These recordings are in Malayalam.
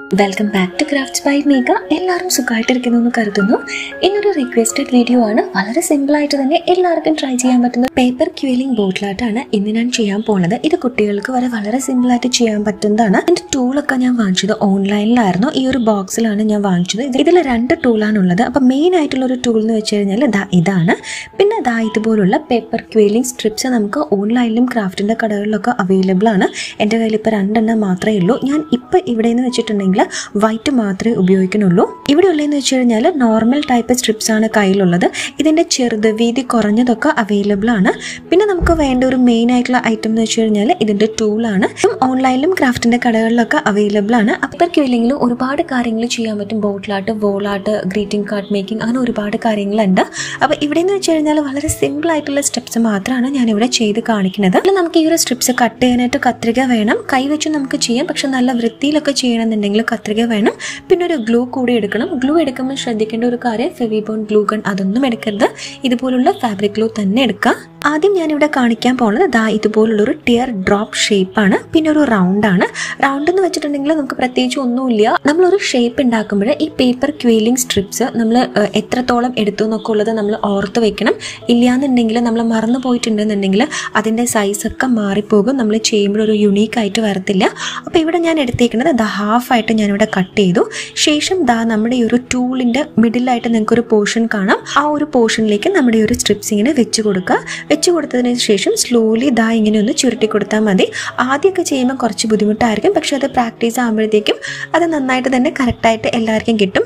welcome back to crafts by Meeka എല്ലാവരും സുഖമായിട്ടിരിക്കുന്നു എന്ന് കരുതുന്നു ഇന്നൊരു റിക്വസ്റ്റഡ് വീഡിയോ ആണ് വളരെ സിമ്പിൾ ആയിട്ട് തന്നെ എല്ലാവർക്കും ട്രൈ ചെയ്യാൻ പറ്റുന്ന പേപ്പർ ക്യൂലിംഗ് ബോട്ടിലായിട്ടാണ് ഇന്ന് ഞാൻ ചെയ്യാൻ പോണത് ഇത് കുട്ടികൾക്ക് വരെ വളരെ സിമ്പിൾ ആയിട്ട് ചെയ്യാൻ പറ്റുന്നതാണ് ഇതിന്റെ ടൂളൊക്കെ ഞാൻ വാങ്ങിച്ചത് ഓൺലൈനിലായിരുന്നു ഈ ഒരു ബോക്സിലാണ് ഞാൻ വാങ്ങിച്ചത് ഇത് ഇതിൽ രണ്ട് ടൂളാണ് ഉള്ളത് അപ്പം മെയിൻ ആയിട്ടുള്ള ഒരു ടൂൾ എന്ന് വെച്ച് കഴിഞ്ഞാൽ ദാ ഇതാണ് പിന്നെ ദാ ഇതുപോലുള്ള പേപ്പർ ക്യൂലിംഗ് സ്ട്രിപ്സ് നമുക്ക് ഓൺലൈനിലും ക്രാഫ്റ്റിന്റെ കടകളിലൊക്കെ അവൈലബിൾ ആണ് എൻ്റെ കയ്യിൽ ഇപ്പോൾ രണ്ടെണ്ണം മാത്രമേ ഉള്ളൂ ഞാൻ ഇപ്പോൾ ഇവിടെ നിന്ന് വെച്ചിട്ടുണ്ടെങ്കിൽ വൈറ്റ് മാത്രമേ ഉപയോഗിക്കുന്നുള്ളൂ ഇവിടെ ഉള്ളതെന്ന് വെച്ച് കഴിഞ്ഞാൽ നോർമൽ ടൈപ്പ് സ്ട്രിപ്സ് ആണ് കയ്യിലുള്ളത് ഇതിൻ്റെ ചെറുത് വീതി കുറഞ്ഞതൊക്കെ അവൈലബിൾ ആണ് പിന്നെ നമുക്ക് വേണ്ട ഒരു മെയിൻ ആയിട്ടുള്ള ഐറ്റം എന്ന് വെച്ച് കഴിഞ്ഞാൽ ഇതിൻ്റെ ടൂളാണ് ഇതും ഓൺലൈനിലും ക്രാഫ്റ്റിന്റെ കടകളിലൊക്കെ അവൈലബിൾ ആണ് പേപ്പർ ക്യൂലിംഗിൽ ഒരുപാട് കാര്യങ്ങൾ ചെയ്യാൻ പറ്റും bottle art wall art greeting card making അങ്ങനെ ഒരുപാട് കാര്യങ്ങളുണ്ട് അപ്പോൾ ഇവിടെ എന്ന് വെച്ച് കഴിഞ്ഞാൽ വളരെ സിമ്പിൾ ആയിട്ടുള്ള സ്റ്റെപ്സ് മാത്രമാണ് ഞാൻ ഇവിടെ ചെയ്ത് കാണിക്കുന്നത് അതിൽ നമുക്ക് ഈ ഒരു സ്ട്രിപ്സ് കട്ട് ചെയ്യാനായിട്ട് കത്രിക വേണം കൈ വെച്ച് നമുക്ക് ചെയ്യാം പക്ഷെ നല്ല വൃത്തിയിലൊക്കെ ചെയ്യണമെന്നുണ്ടെങ്കിൽ കത്രിക വേണം പിന്നെ ഒരു ഗ്ലൂ കൂടി എടുക്കണം ഗ്ലൂ എടുക്കുമ്പോൾ ശ്രദ്ധിക്കേണ്ട ഒരു കാര്യം ഫെവിബോൺ ഗ്ലൂ ഗൺ അതൊന്നും എടുക്കരുത് ഇതുപോലുള്ള ഫാബ്രിക് ഗ്ലൂ തന്നെ എടുക്കുക ആദ്യം ഞാനിവിടെ കാണിക്കാൻ പോകുന്നത് ദാ ഇതുപോലുള്ളൊരു ടിയർ ഡ്രോപ്പ് ഷേപ്പാണ് പിന്നെ ഒരു റൗണ്ട് ആണ് റൗണ്ട് എന്ന് വെച്ചിട്ടുണ്ടെങ്കിൽ നമുക്ക് പ്രത്യേകിച്ച് ഒന്നുമില്ല നമ്മളൊരു ഷേപ്പ് ഉണ്ടാക്കുമ്പോൾ ഈ പേപ്പർ ക്വീലിംഗ് സ്ട്രിപ്സ് നമ്മൾ എത്രത്തോളം എടുത്തു എന്നൊക്കെ ഉള്ളത് നമ്മൾ ഓർത്ത് വെക്കണം ഇല്ലയെന്നുണ്ടെങ്കിൽ നമ്മൾ മറന്നു പോയിട്ടുണ്ടെന്നുണ്ടെങ്കിൽ അതിൻ്റെ സൈസൊക്കെ മാറിപ്പോകും നമ്മൾ ചെയ്യുമ്പോൾ ഒരു യുണീക്ക് ആയിട്ട് വരത്തില്ല അപ്പോൾ ഇവിടെ ഞാൻ എടുത്തേക്കുന്നത് ദാ ഹാഫ് ആയിട്ട് ഞാനിവിടെ കട്ട് ചെയ്തു ശേഷം ദാ നമ്മുടെ ഈ ഒരു ടൂളിൻ്റെ മിഡിലായിട്ട് നിങ്ങൾക്ക് ഒരു പോർഷൻ കാണാം ആ ഒരു പോർഷനിലേക്ക് നമ്മുടെ ഈ ഒരു സ്ട്രിപ്സ് ഇങ്ങനെ വെച്ച് കൊടുക്കുക വെച്ച് കൊടുത്തതിന് ശേഷം സ്ലോലി ദാ ഇങ്ങനെ ഒന്ന് ചുരുട്ടി കൊടുത്താൽ മതി ആദ്യമൊക്കെ ചെയ്യുമ്പോൾ കുറച്ച് ബുദ്ധിമുട്ടായിരിക്കും പക്ഷെ അത് പ്രാക്ടീസ് ആകുമ്പോഴത്തേക്കും അത് നന്നായിട്ട് തന്നെ കറക്റ്റായിട്ട് എല്ലാവർക്കും കിട്ടും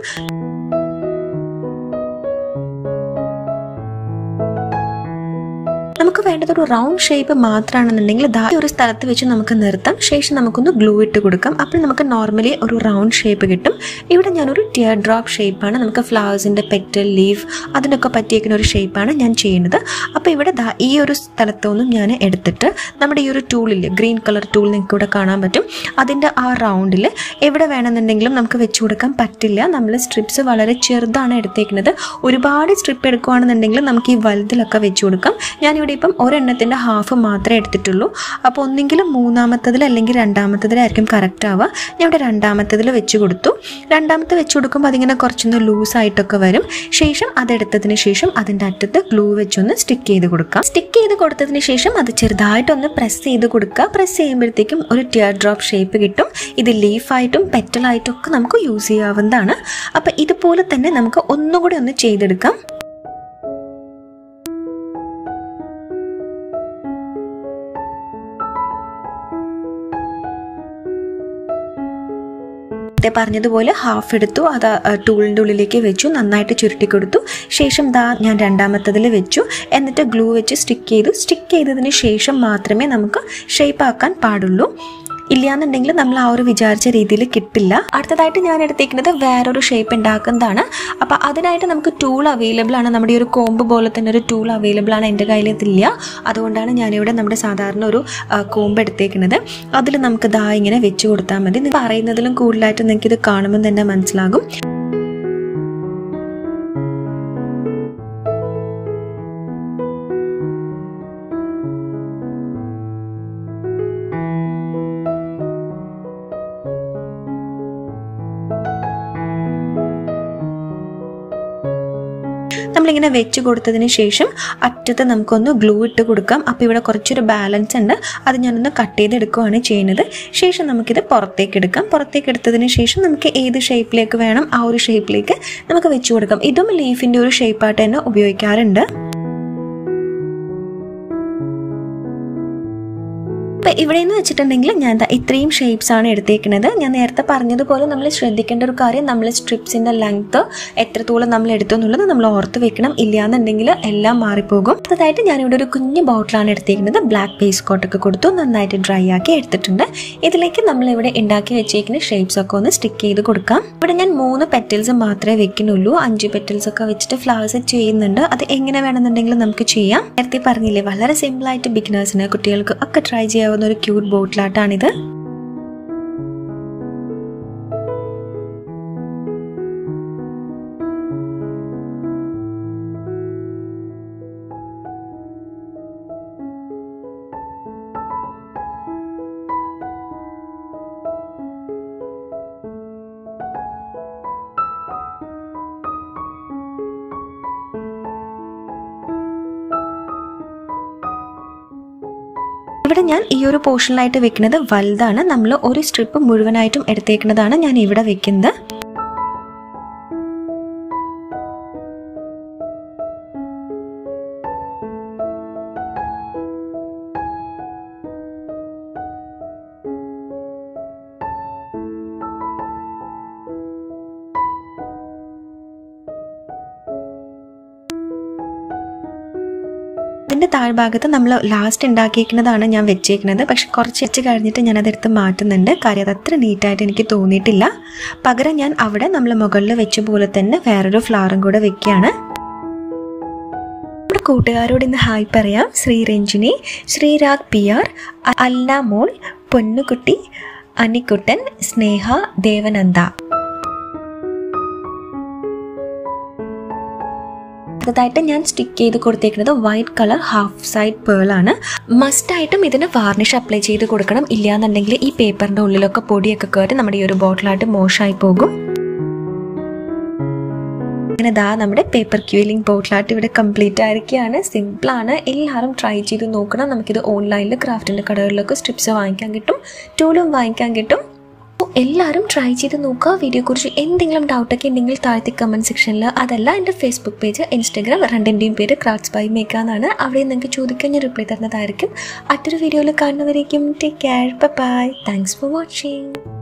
നമുക്ക് വേണ്ടത് ഒരു റൗണ്ട് ഷേപ്പ് മാത്രമാണെന്നുണ്ടെങ്കിൽ ദാ ഈ ഒരു സ്ഥലത്ത് വെച്ച് നമുക്ക് നിർത്താം ശേഷം നമുക്കൊന്ന് ഗ്ലൂ ഇട്ട് കൊടുക്കാം അപ്പോൾ നമുക്ക് നോർമലി ഒരു റൗണ്ട് ഷേപ്പ് കിട്ടും ഇവിടെ ഞാനൊരു ടിയർ ഡ്രോപ്പ് ഷേപ്പാണ് നമുക്ക് ഫ്ലവേഴ്സിൻ്റെ പെറ്റൽ ലീഫ് അതിനൊക്കെ പറ്റിയേക്കുന്ന ഒരു ഷേപ്പാണ് ഞാൻ ചെയ്യുന്നത് അപ്പോൾ ഇവിടെ ദാ ഈ ഒരു സ്ഥലത്തൊന്നും ഞാൻ എടുത്തിട്ട് നമ്മുടെ ഈ ഒരു ടൂളിൽ ഗ്രീൻ കളർ ടൂൾ നിങ്ങൾക്ക് ഇവിടെ കാണാൻ പറ്റും അതിൻ്റെ ആ റൗണ്ടിൽ എവിടെ വേണമെന്നുണ്ടെങ്കിലും നമുക്ക് വെച്ച് കൊടുക്കാൻ പറ്റില്ല നമ്മൾ സ്ട്രിപ്സ് വളരെ ചെറുതാണ് എടുത്തേക്കുന്നത് ഒരുപാട് സ്ട്രിപ്പ് എടുക്കുകയാണെന്നുണ്ടെങ്കിൽ നമുക്ക് ഈ വലുതിലൊക്കെ വെച്ച് കൊടുക്കാം ഞാനിവിടെ ഇപ്പം ഒരെണ്ണത്തിൻ്റെ ഹാഫ് മാത്രമേ എടുത്തിട്ടുള്ളൂ അപ്പോൾ ഒന്നെങ്കിലും മൂന്നാമത്തതിൽ അല്ലെങ്കിൽ രണ്ടാമത്തതിലായിരിക്കും കറക്റ്റ് ആവുക ഞാൻ ഇവിടെ രണ്ടാമത്തതിൽ വെച്ച് കൊടുത്തു രണ്ടാമത്തെ വെച്ച് കൊടുക്കുമ്പോൾ അതിങ്ങനെ കുറച്ചൊന്ന് ലൂസായിട്ടൊക്കെ വരും ശേഷം അതെടുത്തതിന് ശേഷം അതിൻ്റെ അറ്റത്ത് ഗ്ലൂ വെച്ചൊന്ന് സ്റ്റിക്ക് ചെയ്ത് കൊടുക്കാം സ്റ്റിക്ക് ചെയ്ത് കൊടുത്തതിന് ശേഷം അത് ചെറുതായിട്ടൊന്ന് പ്രസ് ചെയ്ത് കൊടുക്കുക പ്രസ് ചെയ്യുമ്പോഴത്തേക്കും ഒരു ടിയർ ഡ്രോപ്പ് ഷേപ്പ് കിട്ടും ഇത് ലീഫായിട്ടും പെറ്റലായിട്ടും ഒക്കെ നമുക്ക് യൂസ് ചെയ്യാവുന്നതാണ് അപ്പോൾ ഇതുപോലെ തന്നെ നമുക്ക് ഒന്നുകൂടി ഒന്ന് ചെയ്തെടുക്കാം നേരത്തെ പറഞ്ഞതുപോലെ ഹാഫ് എടുത്തു അത് ടൂളിൻ്റെ ഉള്ളിലേക്ക് വെച്ചു നന്നായിട്ട് ചുരുട്ടി കൊടുത്തു ശേഷം ദാ ഞാൻ രണ്ടാമത്തതിൽ വെച്ചു എന്നിട്ട് ഗ്ലൂ വെച്ച് സ്റ്റിക്ക് ചെയ്തു സ്റ്റിക്ക് ചെയ്തതിന് ശേഷം മാത്രമേ നമുക്ക് ഷേപ്പ് ആക്കാൻ പാടുള്ളൂ ഇല്ലയെന്നുണ്ടെങ്കിൽ നമ്മൾ ആ ഒരു വിചാരിച്ച രീതിയിൽ കിട്ടില്ല അടുത്തതായിട്ട് ഞാൻ എടുത്തേക്കുന്നത് വേറൊരു ഷേപ്പ് ഉണ്ടാക്കുന്നതാണ് അപ്പോൾ അതിനായിട്ട് നമുക്ക് ടൂൾ അവൈലബിൾ ആണ് നമ്മുടെ ഈ ഒരു കോമ്പ് പോലെ തന്നെ ഒരു ടൂൾ അവൈലബിൾ ആണ് എൻ്റെ കയ്യിൽ ഇതില്ല അതുകൊണ്ടാണ് ഞാനിവിടെ നമ്മുടെ സാധാരണ ഒരു കോമ്പ് എടുത്തേക്കുന്നത് അതിൽ നമുക്ക് ദാ ഇങ്ങനെ വെച്ച് കൊടുത്താൽ മതി നിങ്ങൾ പറയുന്നതിലും കൂടുതലായിട്ട് നിങ്ങൾക്ക് ഇത് കാണുമ്പോൾ തന്നെ മനസ്സിലാകും നമ്മളിങ്ങനെ വെച്ച് കൊടുത്തതിന് ശേഷം അറ്റത്ത് നമുക്കൊന്ന് ഗ്ലൂ ഇട്ട് കൊടുക്കാം അപ്പോൾ ഇവിടെ കുറച്ചൊരു ബാലൻസ് ഉണ്ട് അത് ഞാനൊന്ന് കട്ട് ചെയ്തെടുക്കുകയാണ് ചെയ്യുന്നത് ശേഷം നമുക്കിത് പുറത്തേക്ക് എടുക്കാം പുറത്തേക്ക് എടുത്തതിന് ശേഷം നമുക്ക് ഏത് ഷേപ്പിലേക്ക് വേണം ആ ഒരു ഷേപ്പിലേക്ക് നമുക്ക് വെച്ച് കൊടുക്കാം ഇതും ലീഫിൻ്റെ ഒരു ഷേപ്പായിട്ട് തന്നെ ഉപയോഗിക്കാറുണ്ട് ഇപ്പം ഇവിടെ നിന്ന് വെച്ചിട്ടുണ്ടെങ്കിൽ ഞാൻ ദാ ഇത്രയും ഷേപ്സ് ആണ് എടുത്തേക്കുന്നത് ഞാൻ നേരത്തെ പറഞ്ഞതുപോലെ നമ്മൾ ശ്രദ്ധിക്കേണ്ട ഒരു കാര്യം നമ്മൾ സ്ട്രിപ്സിൻ്റെ ലെങ്ത്ത് എത്രത്തോളം നമ്മൾ എടുത്തു എന്നുള്ളത് നമ്മൾ ഓർത്ത് വെക്കണം ഇല്ലയെന്നുണ്ടെങ്കിൽ എല്ലാം മാറിപ്പോകും അടുത്തതായിട്ട് ഞാനിവിടെ ഒരു കുഞ്ഞു ബോട്ടിലാണ് എടുത്തേക്കുന്നത് ബ്ലാക്ക് പേസ് കോട്ടൊക്കെ കൊടുത്തു നന്നായിട്ട് ഡ്രൈ ആക്കി എടുത്തിട്ടുണ്ട് ഇതിലേക്ക് നമ്മൾ ഇവിടെ ഉണ്ടാക്കി വെച്ചേക്കുന്ന ഷേപ്സ് ഒക്കെ ഒന്ന് സ്റ്റിക്ക് ചെയ്ത് കൊടുക്കാം ഇവിടെ ഞാൻ മൂന്ന് പെറ്റൽസ് മാത്രമേ വെക്കുന്നുള്ളൂ അഞ്ച് പെറ്റൽസ് ഒക്കെ വെച്ചിട്ട് ഫ്ലവേഴ്സ് ചെയ്യുന്നുണ്ട് അത് എങ്ങനെ വേണമെന്നുണ്ടെങ്കിൽ നമുക്ക് ചെയ്യാം നേരത്തെ പറഞ്ഞില്ലേ വളരെ സിമ്പിൾ ആയിട്ട് ബിഗിനേഴ്സിന് കുട്ടികൾക്ക് ഒക്കെ ട്രൈ ചെയ്യാവുന്ന ഒരു ക്യൂട്ട് ബോട്ടിലാട്ടാണിത് ഇവിടെ ഞാൻ ഈ ഒരു പോർഷനിലായിട്ട് വെക്കുന്നത് വലുതാണ് നമ്മൾ ഒരു സ്ട്രിപ്പ് മുഴുവനായിട്ടും എടുത്തേക്കുന്നതാണ് ഞാൻ ഇവിടെ വെക്കുന്നത് അതിൻ്റെ താഴ്ഭാഗത്ത് നമ്മൾ ലാസ്റ്റ് ഉണ്ടാക്കിയിരിക്കുന്നതാണ് ഞാൻ വെച്ചേക്കുന്നത് പക്ഷെ കുറച്ച് വെച്ച് കഴിഞ്ഞിട്ട് ഞാൻ അതെടുത്ത് മാറ്റുന്നുണ്ട് കാര്യം അത് അത്ര നീറ്റായിട്ട് എനിക്ക് തോന്നിയിട്ടില്ല പകരം ഞാൻ അവിടെ നമ്മൾ മുകളിൽ വെച്ച പോലെ തന്നെ വേറൊരു ഫ്ലവറും കൂടെ വെക്കുകയാണ് നമ്മുടെ കൂട്ടുകാരോട് ഇന്ന് ഹായ് പറയാം ശ്രീരഞ്ജിനി ശ്രീരാഗ് പി ആർ അല്ല മോൾ പൊന്നുകുട്ടി അനിക്കുട്ടൻ സ്നേഹ ദേവനന്ദ അടുത്തതായിട്ട് ഞാൻ സ്റ്റിക്ക് ചെയ്ത് കൊടുത്തേക്കുന്നത് white colour half side pearl ആണ് മസ്റ്റായിട്ടും ഇതിന് വാർണിഷ് അപ്ലൈ ചെയ്ത് കൊടുക്കണം ഇല്ലാന്നുണ്ടെങ്കിൽ ഈ പേപ്പറിന്റെ ഉള്ളിലൊക്കെ പൊടിയൊക്കെ കയറി നമ്മുടെ ഈ ഒരു ബോട്ടിലായിട്ട് മോശമായി പോകും അങ്ങനെ ദാ നമ്മുടെ പേപ്പർ ക്യൂലിംഗ് ബോട്ടിലായിട്ട് ഇവിടെ കംപ്ലീറ്റ് ആയിരിക്കുകയാണ് സിമ്പിളാണ് എല്ലാവരും ട്രൈ ചെയ്ത് നോക്കണം നമുക്കിത് ഓൺലൈനിൽ ക്രാഫ്റ്റിൻ്റെ കടകളിലൊക്കെ സ്ട്രിപ്സ് വാങ്ങിക്കാൻ കിട്ടും ടൂളും വാങ്ങിക്കാൻ കിട്ടും അപ്പോൾ എല്ലാവരും ട്രൈ ചെയ്ത് നോക്കുക വീഡിയോയെക്കുറിച്ച് എന്തെങ്കിലും ഡൗട്ടൊക്കെ ഉണ്ടെങ്കിൽ താഴത്തെ കമൻറ്റ് സെക്ഷനിൽ അതല്ല എൻ്റെ ഫേസ്ബുക്ക് പേജ് ഇൻസ്റ്റാഗ്രാം രണ്ടിൻ്റെയും പേര് ക്രാഫ്റ്റ്സ് ബൈ മേക്ക എന്നാണ് അവിടെ നിങ്ങൾക്ക് ചോദിക്കാൻ ഞാൻ റിപ്ലൈ തരുന്നതായിരിക്കും മറ്റൊരു വീഡിയോയിൽ കാണുന്നവരേക്കും take care bye thanks for watching